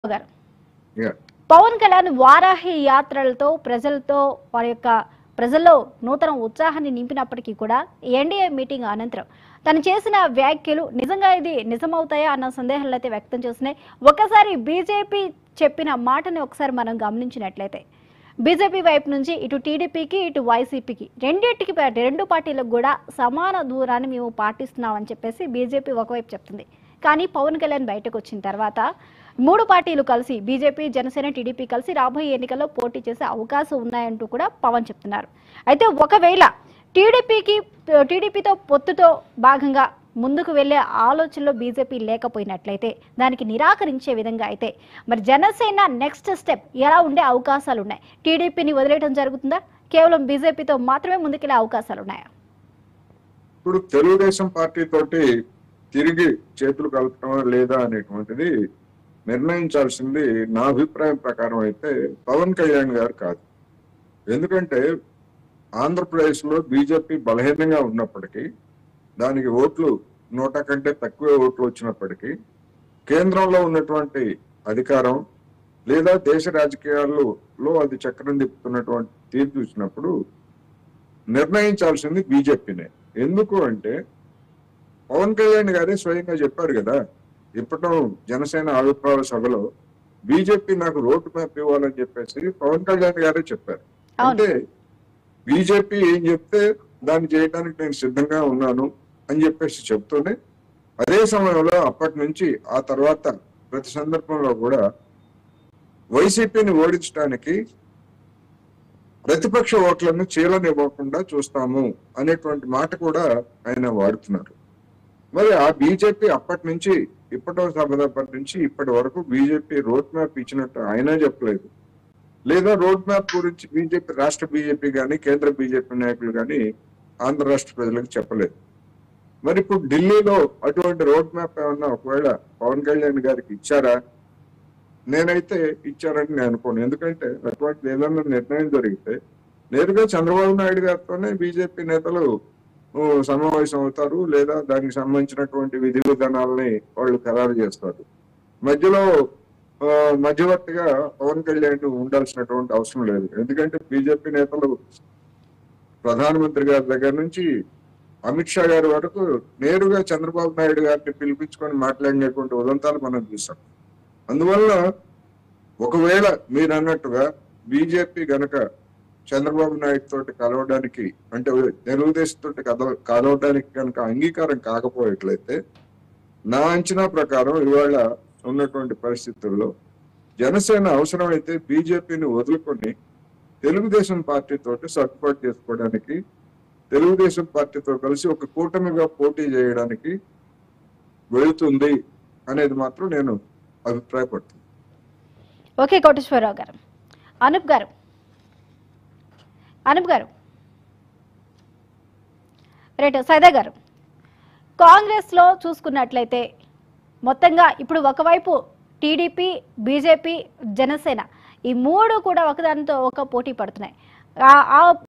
గారు Yeah. పవన్ కళ్యాణ్ వారాహి యాత్రలతో ప్రజలతో వారి యొక్క ప్రజల్లో నూతన ఉత్సాహాన్ని నింపినప్పటికీ కూడా ఎన్డీఏ మీటింగ్ అనంతరం తను చేసిన వ్యాఖ్యలు నిజంగా ఇది నిజమవుతాయా అన్న సందేహాలు అయితే వ్యక్తం చేస్తున్నాయి ఒకసారి బీజేపీ చెప్పిన మాటని ఒకసారి మనం గమనించినట్లయితే బీజేపీ వైపు నుంచి ఇటు టీడీపీకి ఇటు వైసీపీకి రెండింటికి ప- రెండు పార్టీలకు కూడా సమాన దూరాన్ని మేము పాటిస్తున్నామని చెప్పేసి బీజేపీ ఒకవైపు చెప్తుంది కానీ పవన్ కళ్యాణ్ బయటకు వచ్చిన తర్వాత మూడు పార్టీలు కలిసి బీజేపీ జనసేన టీడీపీ కలిసి రాబోయే ఎన్నికల్లో పోటీ చేసే అవకాశం ఉన్నాయంటూ కూడా పవన్ చెప్తున్నారు అయితే ఒకవేళ టీడీపీకి టీడీపీతో పొత్తుతో భాగంగా ముందుకు వెళ్లే ఆలోచనలో బీజేపీ లేకపోయినట్లయితే దానికి నిరాకరించే విధంగా అయితే మరి జనసేన నెక్స్ట్ స్టెప్ ఎలా ఉండే అవకాశాలు ఉన్నాయి టీడీపీని వదిలేయడం జరుగుతుందా కేవలం బీజేపీతో మాత్రమే ముందుకెళ్లే అవకాశాలు ఉన్నాయా ఇప్పుడు తెలుగుదేశం పార్టీ తోటి తిరిగి చేతులు కలపటమా లేదా అనేటువంటిది నిర్ణయించాల్సింది నా అభిప్రాయం ప్రకారం అయితే పవన్ కళ్యాణ్ గారు కాదు ఎందుకంటే ఆంధ్రప్రదేశ్ లో బీజేపీ బలహీనంగా ఉన్నప్పటికీ దానికి ఓట్లు నూట కంటే తక్కువ ఓట్లు వచ్చినప్పటికీ కేంద్రంలో ఉన్నటువంటి అధికారం లేదా దేశ రాజకీయాల్లో అది చక్రం తిప్పుతున్నటువంటి తీరు చూసినప్పుడు నిర్ణయించాల్సింది బీజేపీనే ఎందుకు అంటే పవన్ కళ్యాణ్ గారే స్వయంగా చెప్పారు కదా ఇప్పటం జనసేన ఆవిర్భావ సభలో బీజేపీ నాకు రోడ్ మ్యాప్ ఇవ్వాలని చెప్పేసి పవన్ కళ్యాణ్ గారే చెప్పారు అవును. అంటే బీజేపీ ఏం చెప్తే దాన్ని చేయడానికి నేను సిద్ధంగా ఉన్నాను అని చెప్పేసి చెప్తూనే అదే సమయంలో అప్పటి నుంచి ఆ తర్వాత ప్రతి సందర్భంలో కూడా వైసీపీని ఓడించడానికి ప్రతిపక్ష ఓట్లను చీలనివ్వకుండా చూస్తాము అనేటువంటి మాట కూడా ఆయన వాడుతున్నారు మరి ఆ బీజేపీ అప్పటి నుంచి ఇప్పటి సభదప్పటి నుంచి ఇప్పటి వరకు బీజేపీ రోడ్ మ్యాప్ ఇచ్చినట్టు ఆయన చెప్పలేదు లేదా రోడ్ మ్యాప్ గురించి బీజేపీ రాష్ట్ర బీజేపీ కానీ కేంద్ర బీజేపీ నాయకులు కానీ ఆంధ్ర రాష్ట్ర ప్రజలకు చెప్పలేదు మరి ఇప్పుడు ఢిల్లీలో అటువంటి రోడ్ మ్యాప్ ఏమన్నా ఒకవేళ పవన్ కళ్యాణ్ గారికి ఇచ్చారా నేనైతే ఇచ్చారని నేను అనుకోను ఎందుకంటే అటువంటి ఏదైనా నిర్ణయం జరిగితే నేరుగా చంద్రబాబు నాయుడు గారితోనే బీజేపీ నేతలు ఓ, సమావేశం అవుతారు లేదా దానికి సంబంధించినటువంటి విధి విధానాలని వాళ్ళు ఖరారు చేస్తారు మధ్యలో ఆ, మధ్యవర్తిగా పవన్ కళ్యాణ్ ఉండాల్సినటువంటి అవసరం లేదు ఎందుకంటే బీజేపీ నేతలు ప్రధానమంత్రి గారి దగ్గర నుంచి అమిత్ షా గారి వరకు నేరుగా చంద్రబాబు నాయుడు గారిని పిలిపించుకొని మాట్లాడినటువంటి ఉదంతాలు మనం చూసాం అందువల్ల ఒకవేళ మీరు అన్నట్టుగా బీజేపీ గనక చంద్రబాబు నాయుడు తోటి కలవడానికి అంటే తెలుగుదేశం తోటి కల- కలవడానికి కనుక అంగీకారం కాకపోయేట్లయితే నా అంచనా ప్రకారం ఇవాళ ఉన్నటువంటి పరిస్థితుల్లో జనసేన అవసరమైతే బీజేపీని వదులుకొని తెలుగుదేశం పార్టీ తోటి సర్దుబాటు చేసుకోవడానికి తెలుగుదేశం పార్టీతో కలిసి ఒక కూటమిగా పోటీ చేయడానికి వెళుతుంది అనేది మాత్రం నేను అభిప్రాయపడుతున్నాను ఓకే కోటేశ్వరరావు గారు అనూప్ గారు అనూప్ గారు రైట్ సైదా గారు కాంగ్రెస్లో చూసుకున్నట్లయితే మొత్తంగా ఇప్పుడు ఒకవైపు టీడీపీ బీజేపీ జనసేన ఈ మూడు కూడా ఒకదానితో ఒక పోటీ పడుతున్నాయి ఆ- ఆ